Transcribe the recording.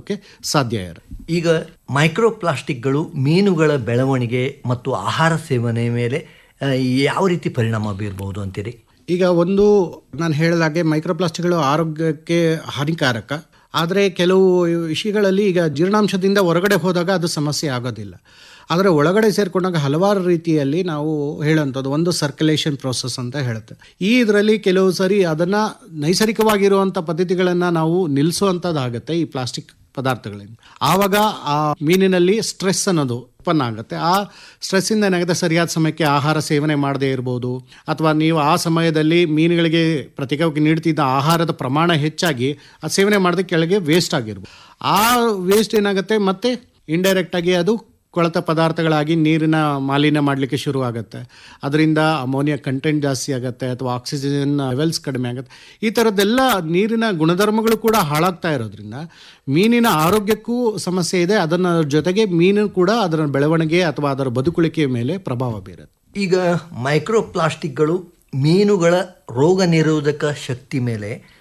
ಮಾಡೋಕ್ಕೆ ಸಾಧ್ಯ ಇರುತ್ತೆ ಈಗ ಮೈಕ್ರೋ ಪ್ಲಾಸ್ಟಿಕ್ಗಳು ಮೀನುಗಳ ಬೆಳವಣಿಗೆ ಮತ್ತು ಆಹಾರ ಸೇವನೆ ಮೇಲೆ ಆ, ಯಾವ ರೀತಿ ಪರಿಣಾಮ ಬೀರಬಹುದು ಅಂತೀರಿ ಈಗ ಒಂದು ನಾನು ಹೇಳಿದಾಗೆ ಮೈಕ್ರೋಪ್ಲಾಸ್ಟಿಕ್ಗಳು ಆರೋಗ್ಯಕ್ಕೆ ಹಾನಿಕಾರಕ ಆದರೆ ಕೆಲವು ವಿಷಯಗಳಲ್ಲಿ ಈಗ ಜೀರ್ಣಾಂಶದಿಂದ ಹೊರಗಡೆ ಹೋದಾಗ ಅದು ಸಮಸ್ಯೆ ಆಗೋದಿಲ್ಲ ಆದರೆ ಒಳಗಡೆ ಸೇರಿಕೊಂಡಾಗ ಹಲವಾರು ರೀತಿಯಲ್ಲಿ ನಾವು ಹೇಳುವಂಥದ್ದು ಒಂದು ಸರ್ಕ್ಯುಲೇಷನ್ ಪ್ರೋಸೆಸ್ ಅಂತ ಹೇಳುತ್ತೆ ಈ ಇದರಲ್ಲಿ ಕೆಲವು ಸರಿ ಅದನ್ನು ನೈಸರ್ಗಿಕವಾಗಿರುವಂಥ ಪದ್ಧತಿಗಳನ್ನು ನಾವು ನಿಲ್ಲಿಸುವಂಥದ್ದಾಗುತ್ತೆ ಈ ಪ್ಲಾಸ್ಟಿಕ್ ಪದಾರ್ಥಗಳಿಂದ ಆವಾಗ ಆ ಮೀನಿನಲ್ಲಿ ಸ್ಟ್ರೆಸ್ ಅನ್ನೋದು ಉತ್ಪನ್ನ ಆಗುತ್ತೆ ಆ ಸ್ಟ್ರೆಸ್ಸಿಂದ ಏನಾಗುತ್ತೆ ಸರಿಯಾದ ಸಮಯಕ್ಕೆ ಆಹಾರ ಸೇವನೆ ಮಾಡದೇ ಇರ್ಬೋದು ಅಥವಾ ನೀವು ಆ ಸಮಯದಲ್ಲಿ ಮೀನುಗಳಿಗೆ ಪ್ರತ್ಯೇಕವಾಗಿ ನೀಡ್ತಿದ್ದ ಆಹಾರದ ಪ್ರಮಾಣ ಹೆಚ್ಚಾಗಿ ಆ ಸೇವನೆ ಮಾಡದೆ ಕೆಳಗೆ ವೇಸ್ಟ್ ಆಗಿರ್ಬೋದು ಆ ವೇಸ್ಟ್ ಏನಾಗುತ್ತೆ ಮತ್ತೆ ಇಂಡೈರೆಕ್ಟಾಗಿ ಅದು ಕೊಳೆತ ಪದಾರ್ಥಗಳಾಗಿ ನೀರಿನ ಮಾಲಿನ್ಯ ಮಾಡಲಿಕ್ಕೆ ಶುರು ಆಗುತ್ತೆ ಅದರಿಂದ ಅಮೋನಿಯಾ ಕಂಟೆಂಟ್ ಜಾಸ್ತಿ ಆಗುತ್ತೆ ಅಥವಾ ಆಕ್ಸಿಜನ್ ಲೆವೆಲ್ಸ್ ಕಡಿಮೆ ಆಗುತ್ತೆ ಈ ಥರದ್ದೆಲ್ಲ ನೀರಿನ ಗುಣಧರ್ಮಗಳು ಕೂಡ ಹಾಳಾಗ್ತಾ ಇರೋದ್ರಿಂದ ಮೀನಿನ ಆರೋಗ್ಯಕ್ಕೂ ಸಮಸ್ಯೆ ಇದೆ ಅದನ್ನ ಜೊತೆಗೆ ಮೀನು ಕೂಡ ಅದರ ಬೆಳವಣಿಗೆ ಅಥವಾ ಅದರ ಬದುಕುಳಿಕೆಯ ಮೇಲೆ ಪ್ರಭಾವ ಬೀರುತ್ತೆ ಈಗ ಮೈಕ್ರೋ ಪ್ಲಾಸ್ಟಿಕ್ಗಳು ಮೀನುಗಳ ರೋಗ ನಿರೋಧಕ ಶಕ್ತಿ ಮೇಲೆ